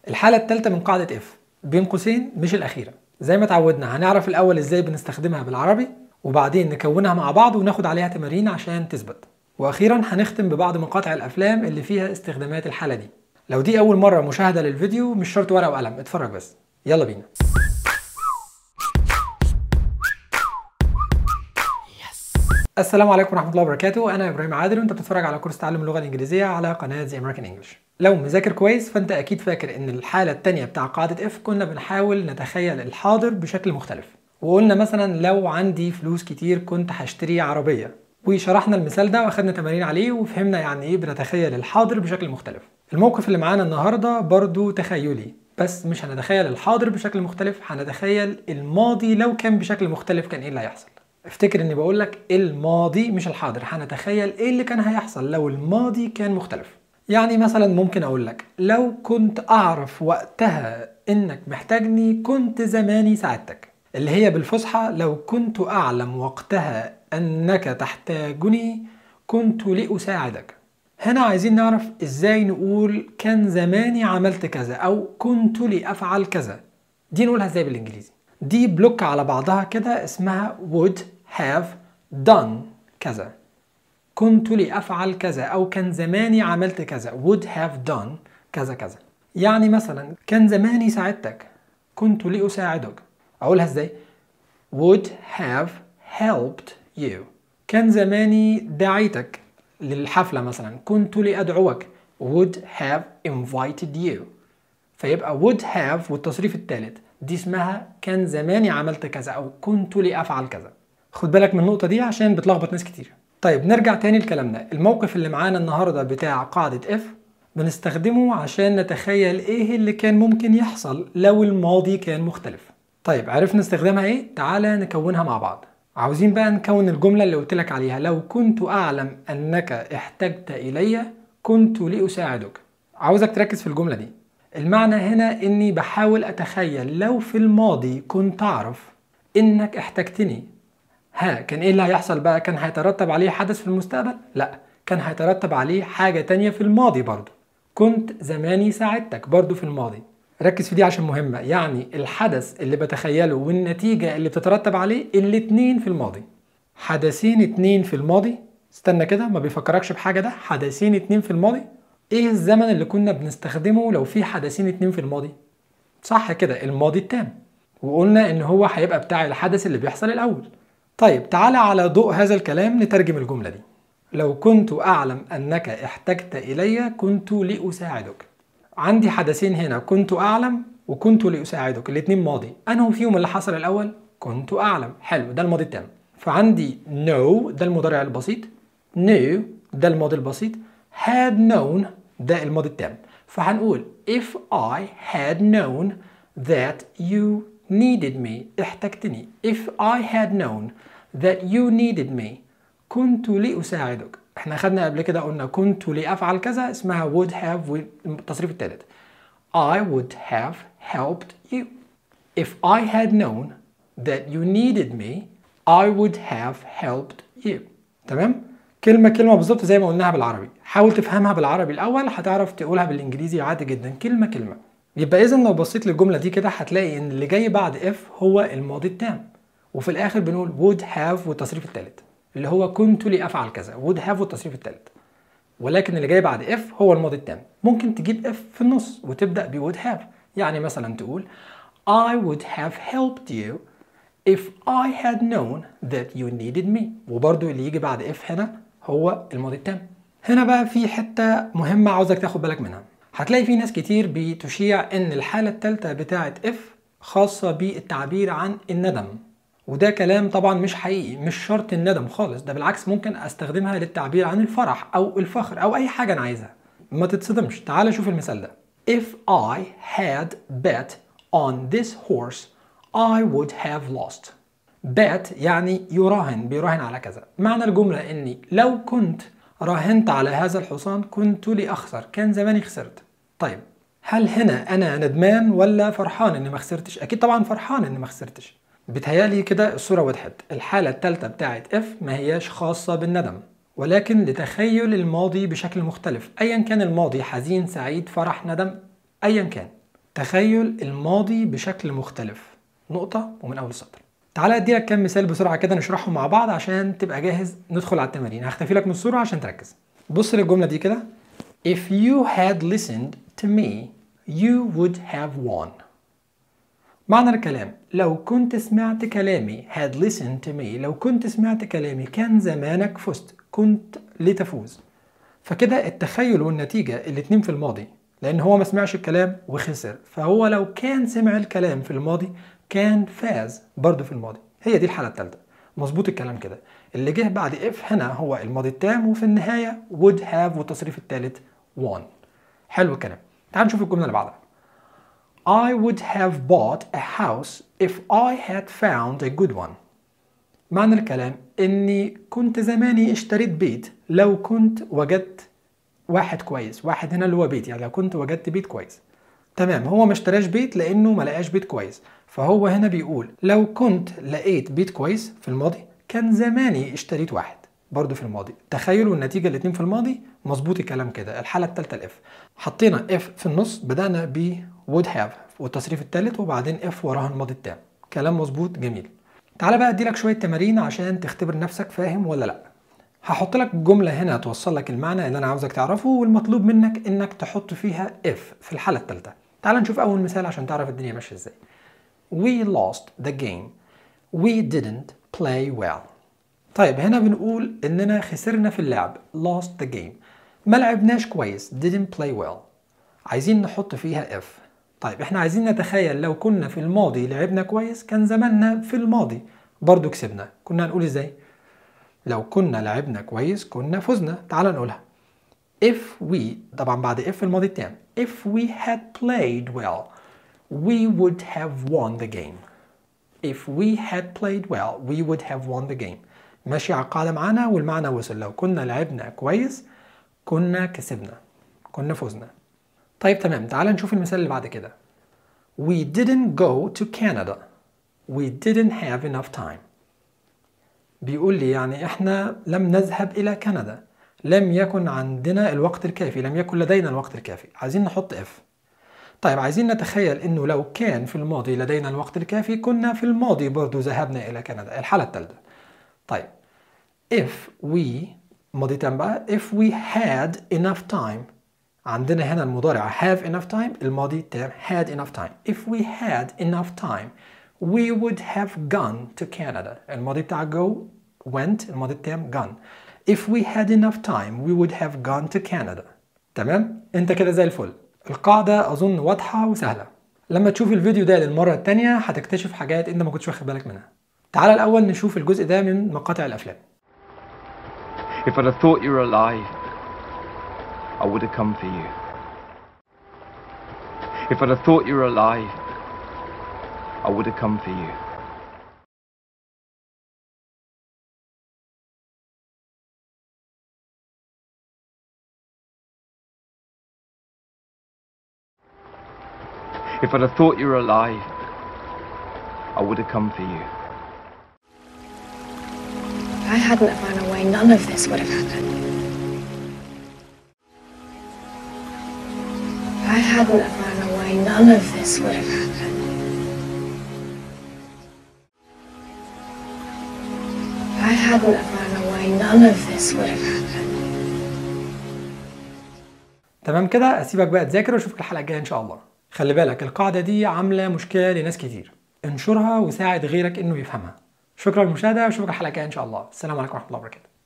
الحالة الثالثة من قاعدة اف بين قوسين مش الأخيرة زي ما اتعودنا هنعرف الأول ازاي بنستخدمها بالعربي وبعدين نكونها مع بعض وناخد عليها تمارين عشان تثبت وأخيرا هنختم ببعض مقاطع الأفلام اللي فيها استخدامات الحالة دي لو دي أول مرة مشاهدة للفيديو مش شرط ورقة وقلم اتفرج بس يلا بينا السلام عليكم ورحمة الله وبركاته أنا إبراهيم عادل وأنت بتتفرج على كورس تعلم اللغة الإنجليزية على قناة زي أمريكان إنجلش لو مذاكر كويس فأنت أكيد فاكر إن الحالة التانية بتاع قاعدة إف كنا بنحاول نتخيل الحاضر بشكل مختلف وقلنا مثلا لو عندي فلوس كتير كنت هشتري عربية وشرحنا المثال ده واخدنا تمارين عليه وفهمنا يعني ايه بنتخيل الحاضر بشكل مختلف الموقف اللي معانا النهارده برضو تخيلي بس مش هنتخيل الحاضر بشكل مختلف هنتخيل الماضي لو كان بشكل مختلف كان ايه اللي هيحصل افتكر اني بقول لك الماضي مش الحاضر هنتخيل ايه اللي كان هيحصل لو الماضي كان مختلف يعني مثلا ممكن اقول لك لو كنت اعرف وقتها انك محتاجني كنت زماني ساعدتك اللي هي بالفصحى لو كنت اعلم وقتها انك تحتاجني كنت لاساعدك هنا عايزين نعرف ازاي نقول كان زماني عملت كذا او كنت لافعل كذا دي نقولها ازاي بالانجليزي دي بلوك على بعضها كده اسمها would have done كذا كنت لأفعل كذا أو كان زماني عملت كذا would have done كذا كذا يعني مثلا كان زماني ساعدتك كنت لأساعدك أقولها ازاي would have helped you كان زماني دعيتك للحفلة مثلا كنت لأدعوك would have invited you فيبقى would have والتصريف الثالث دي اسمها كان زماني عملت كذا أو كنت لأفعل كذا خد بالك من النقطة دي عشان بتلخبط ناس كتير طيب نرجع تاني لكلامنا الموقف اللي معانا النهاردة بتاع قاعدة اف بنستخدمه عشان نتخيل ايه اللي كان ممكن يحصل لو الماضي كان مختلف طيب عرفنا استخدامها ايه؟ تعالى نكونها مع بعض عاوزين بقى نكون الجملة اللي قلت لك عليها لو كنت أعلم أنك احتجت إلي كنت لأساعدك عاوزك تركز في الجملة دي المعنى هنا إني بحاول أتخيل لو في الماضي كنت أعرف إنك احتجتني ها كان إيه اللي هيحصل بقى كان هيترتب عليه حدث في المستقبل؟ لا كان هيترتب عليه حاجة تانية في الماضي برضه كنت زماني ساعدتك برضه في الماضي ركز في دي عشان مهمة يعني الحدث اللي بتخيله والنتيجة اللي بتترتب عليه الاتنين في الماضي حدثين اتنين في الماضي استنى كده ما بيفكركش بحاجة ده حدثين اتنين في الماضي ايه الزمن اللي كنا بنستخدمه لو في حدثين اتنين في الماضي صح كده الماضي التام وقلنا ان هو هيبقى بتاع الحدث اللي بيحصل الاول طيب تعالى على ضوء هذا الكلام نترجم الجملة دي لو كنت أعلم أنك احتجت إلي كنت لأساعدك عندي حدثين هنا كنت أعلم وكنت لأساعدك الاتنين ماضي أنه فيهم اللي حصل الأول كنت أعلم حلو ده الماضي التام فعندي know ده المضارع البسيط knew ده الماضي البسيط had known ده الماضي التام فهنقول if I had known that you needed me احتجتني if I had known that you needed me كنت لأساعدك احنا خدنا قبل كده قلنا كنت لأفعل كذا اسمها would have والتصريف الثالث I would have helped you if I had known that you needed me I would have helped you تمام كلمة كلمة بالظبط زي ما قلناها بالعربي حاول تفهمها بالعربي الأول هتعرف تقولها بالإنجليزي عادي جدا كلمة كلمة يبقى إذا لو بصيت للجملة دي كده هتلاقي إن اللي جاي بعد if هو الماضي التام وفي الآخر بنقول would have والتصريف الثالث اللي هو كنت لأفعل كذا would have والتصريف الثالث ولكن اللي جاي بعد if هو الماضي التام ممكن تجيب if في النص وتبدأ ب would have يعني مثلا تقول I would have helped you if I had known that you needed me وبرضو اللي يجي بعد if هنا هو الماضي التام هنا بقى في حتة مهمة عاوزك تاخد بالك منها هتلاقي في ناس كتير بتشيع ان الحالة الثالثة بتاعة if خاصة بالتعبير عن الندم وده كلام طبعا مش حقيقي مش شرط الندم خالص ده بالعكس ممكن استخدمها للتعبير عن الفرح او الفخر او اي حاجة انا عايزها ما تتصدمش تعال شوف المثال ده If I had bet on this horse I would have lost bet يعني يراهن بيراهن على كذا معنى الجملة اني لو كنت راهنت على هذا الحصان كنت لأخسر كان زماني خسرت طيب هل هنا انا ندمان ولا فرحان اني ما خسرتش اكيد طبعا فرحان اني ما خسرتش بتهيالي كده الصورة وضحت الحالة الثالثة بتاعت اف ما هياش خاصة بالندم ولكن لتخيل الماضي بشكل مختلف ايا كان الماضي حزين سعيد فرح ندم ايا كان تخيل الماضي بشكل مختلف نقطة ومن أول السطر تعالى أدي لك كام مثال بسرعة كده نشرحهم مع بعض عشان تبقى جاهز ندخل على التمارين هختفي لك من الصورة عشان تركز بص للجملة دي كده If you had listened to me you would have won معنى الكلام لو كنت سمعت كلامي had listened to me لو كنت سمعت كلامي كان زمانك فزت كنت لتفوز فكده التخيل والنتيجة الاتنين في الماضي لأن هو ما سمعش الكلام وخسر فهو لو كان سمع الكلام في الماضي كان فاز برضه في الماضي هي دي الحالة الثالثة مظبوط الكلام كده اللي جه بعد if هنا هو الماضي التام وفي النهاية would have والتصريف الثالث won حلو الكلام تعال نشوف الجملة اللي بعدها I would have bought a house if I had found a good one معنى الكلام اني كنت زماني اشتريت بيت لو كنت وجدت واحد كويس واحد هنا اللي هو بيت يعني لو كنت وجدت بيت كويس تمام هو ما اشتراش بيت لانه ما لقاش بيت كويس فهو هنا بيقول لو كنت لقيت بيت كويس في الماضي كان زماني اشتريت واحد برضه في الماضي تخيلوا النتيجة الاتنين في الماضي مظبوط الكلام كده الحالة التالتة الاف حطينا اف في النص بدأنا ب would have والتصريف التالت وبعدين اف وراها الماضي التام كلام مظبوط جميل تعالى بقى اديلك شوية تمارين عشان تختبر نفسك فاهم ولا لا هحط لك جملة هنا توصل لك المعنى اللي انا عاوزك تعرفه والمطلوب منك انك تحط فيها if في الحالة التالتة تعال نشوف اول مثال عشان تعرف الدنيا ماشية ازاي We lost the game We didn't play well طيب هنا بنقول اننا خسرنا في اللعب lost the game ما لعبناش كويس didn't play well عايزين نحط فيها if طيب احنا عايزين نتخيل لو كنا في الماضي لعبنا كويس كان زماننا في الماضي برضو كسبنا كنا هنقول ازاي لو كنا لعبنا كويس كنا فزنا تعال نقولها if we طبعا بعد if الماضي التام if we had played well we would have won the game if we had played well we would have won the game ماشي على القاعدة معانا والمعنى وصل لو كنا لعبنا كويس كنا كسبنا كنا فزنا طيب تمام تعال نشوف المثال اللي بعد كده We didn't go to Canada We didn't have enough time بيقول لي يعني احنا لم نذهب إلى كندا لم يكن عندنا الوقت الكافي لم يكن لدينا الوقت الكافي عايزين نحط if طيب عايزين نتخيل انه لو كان في الماضي لدينا الوقت الكافي كنا في الماضي برضو ذهبنا إلى كندا الحالة الثالثة طيب if we ماضي تام بقى if we had enough time عندنا هنا المضارع have enough time الماضي التام had enough time if we had enough time we would have gone to Canada الماضي بتاع go went الماضي التام gone if we had enough time we would have gone to Canada تمام انت كده زي الفل القاعدة أظن واضحة وسهلة لما تشوف الفيديو ده للمرة التانية هتكتشف حاجات انت ما كنتش واخد بالك منها تعال الأول نشوف الجزء ده من مقاطع الأفلام If I'd have thought you were alive, I would have come for you. If I'd have thought you were alive, I would have come for you. If I'd have thought you were alive, I would have come for you. If I hadn't have run away, none of this would have happened. If I hadn't have run away, none of this would have happened. If I hadn't have run away, none of this would have happened. تمام كده اسيبك بقى تذاكر واشوفك الحلقه الجايه ان شاء الله خلي بالك القاعده دي عامله مشكله لناس كتير انشرها وساعد غيرك انه يفهمها شكرا للمشاهده واشوفك الحلقه الجايه ان شاء الله السلام عليكم ورحمه الله وبركاته